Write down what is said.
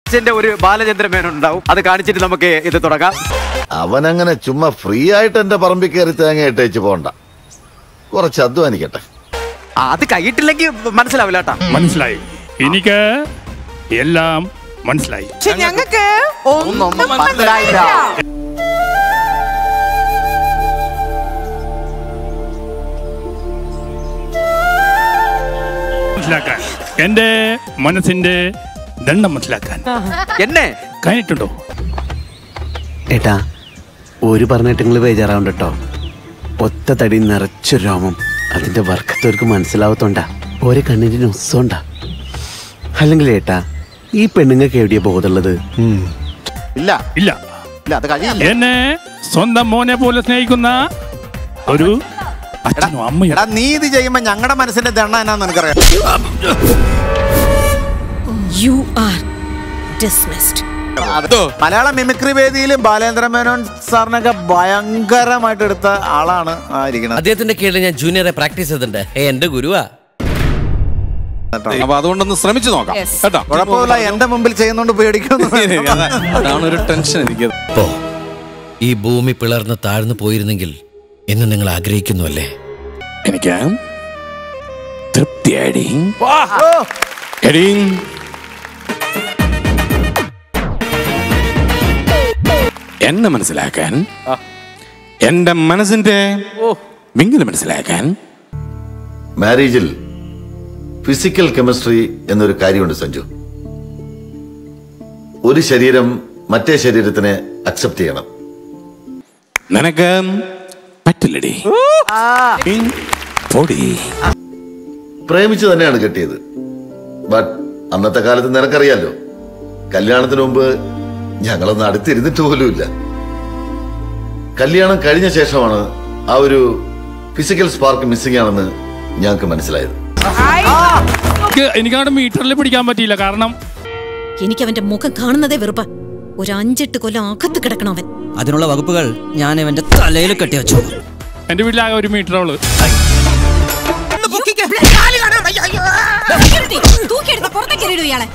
ഇതിന്റെ ഒരു ബാലചന്ദ്ര മേനോൻ ഉണ്ടാവും അത് കാണിച്ചിട്ട് നമുക്ക് ഇത് തുടങ്ങാം അവനങ്ങനെ ചുമ്മാ ഫ്രീ ആയിട്ട് എന്റെ പറമ്പിൽ കയറി തേങ്ങ ഇട്ടേച്ച് പോണ്ട കുറച്ച് അധ്വാനിക്കട്ടെ ആ, അത് കൈയിട്ടില്ലെങ്കിൽ മനസ്സിലാവില്ല കേട്ടാ മനസ്സിലായി എനിക്ക് എല്ലാം മനസ്സിലായി പക്ഷെ ഞങ്ങൾക്ക് ഒന്നും മനസ്സിലായില്ല. മനസ്സിലാക്കാൻ എന്റെ മനസ്സിന്റെ ദണ്ഡം മനസ്സിലാക്കാൻ എന്നെ കഴിഞ്ഞിട്ടുണ്ടോ ഏട്ടാ ഒരു പറഞ്ഞിട്ട് നിങ്ങൾ ബേജാറാവുണ്ട് കേട്ടോ ഒത്ത തടി നിറച്ച രോമം അതിന്റെ വർക്കത്തവർക്ക് മനസ്സിലാവത്തോണ്ടാ ഓരോ കണ്ണിന്റെ നൊസോണ്ടാ അല്ലെങ്കിൽ ഏട്ടാ ഈ പെണ്ണുങ്ങൾക്ക് എവിടെയാ ബോധമുള്ളത് ഇല്ല ഇല്ല ഇല്ല അത് കഴിയില്ല എന്നെ സ്വന്തം മോനെ പോലെ സ്നേഹിക്കുന്ന ഒരു അച്ഛനും അമ്മയും എടാ നീ ഇത് ചെയ്യുമ്പോ ഞങ്ങളുടെ മനസ്സിന്റെ ദണ്ണ എന്നാന്ന് നിനക്കറിയാം You are dismissed. അത് മലയാള മിമിക്രി വേദിയിൽ ബാലേന്ദ്ര മേനോൻ സാറിനൊക്കെ ഭയങ്കരമായിട്ട് എടുത്ത ആളാണ് ആയിരിക്കുന്നത് അദ്ദേഹത്തിന്റെ കീഴിൽ ഞാൻ ജൂനിയറെ പ്രാക്ടീസ് ചെയ്തിട്ടുണ്ട് ഏ, എന്റെ ഗുരുവാ അപ്പൊ അതുകൊണ്ടൊന്ന് ശ്രമിച്ചു നോക്കാം Yes. കേട്ടോ കുഴപ്പമില്ല എന്റെ മുമ്പിൽ ചെയ്യുന്നോണ്ട് പേടിക്കുന്നു അതാണ് ഒരു ടെൻഷൻ എനിക്ക് ഇപ്പോ ഈ ഭൂമി പിളർന്ന് താഴ്ന്നു പോയിരുന്നെങ്കിൽ എന്ന് നിങ്ങൾ ആഗ്രഹിക്കുന്നു അല്ലേ എനിക്ക് തൃപ്തിയായി എടീ എന്നെ മനസ്സിലാക്കാൻ എന്റെ മനസ്സിന്റെ വിങ്ങൽ മനസ്സിലാക്കാൻ മാരേജിൽ ഫിസിക്കൽ കെമിസ്ട്രി എന്നൊരു കാര്യമുണ്ട് സഞ്ജു ഒരു ശരീരം മറ്റേ ശരീരത്തിനെ അക്സെപ്റ്റ് ചെയ്യണം നിനക്ക് പറ്റില്ലടി പൊടി പ്രേമിച്ച് തന്നെയാണ് കെട്ടിയത് ബട്ട് അന്നത്തെ കാലത്ത് നിനക്കറിയാലോ കല്യാണത്തിന് മുമ്പ് ഞങ്ങളൊന്നും അടുത്തിരുന്നിട്ട് പോലുമില്ല കല്യാണം കഴിഞ്ഞ ശേഷമാണ് ആ ഒരു ഫിസിക്കൽ സ്പാർക്ക് മിസ്സിംഗ് ആണെന്ന് ഞങ്ങൾക്ക് മനസ്സിലായത് എനിക്ക് എനിക്കവിടെ മീറ്ററിൽ പിടിക്കാൻ പറ്റിയില്ല കാരണം എനിക്ക് അവന്റെ മുഖം കാണുന്നതേ വെറുപ്പ ഒരു അഞ്ചെട്ട് കൊല്ലം അകത്ത് കിടക്കണം അവൻ അതിനുള്ള വകുപ്പുകൾ ഞാൻ ഇവന്റെ തലയിൽ കെട്ടി വെച്ചു എന്റെ വീട്ടിലാകെ ഒരു മീറ്റർ ഉള്ളു തൂക്കിയെടുത്ത് പുറത്തേക്ക് എറിയിടൂ ഇയാളെ